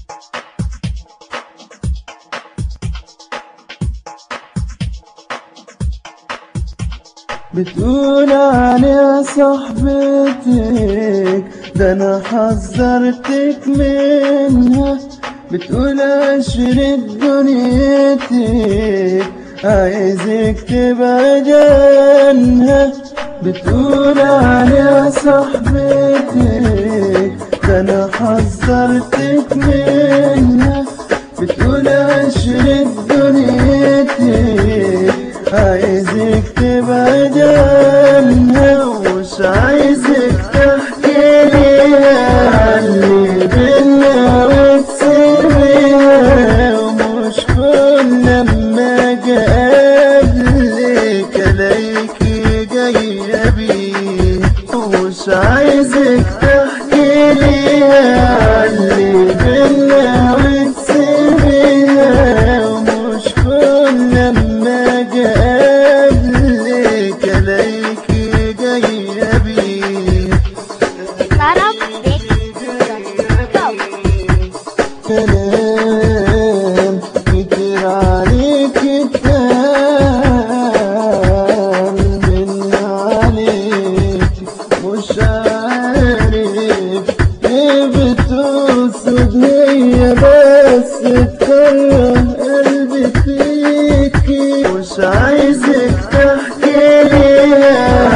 بتقول عليها صاحبتك ده انا حذرتك منها بتقول عشرة دنيتك عايزك تبعد عنها بتقول عليها صاحبتك ده انا حذرتك منها بتقول عشرة دنيتك عايزك تبعد عنها ومش عايزك تحكي ليها اللي بينا وتسيبيها ومش كل لما اجي اقابلك الاقيكي جايه بيه ومش عايزك تحكي ليها اللي بينا وتسيبيها ومش كل لما اجي اقابلك الاقيكي جايه بيه كلام كتير عليك اتقال من عليك مش عارف ايه بتقصد هي بس تكره قلبي فيكي مش عايزك تحكي ليها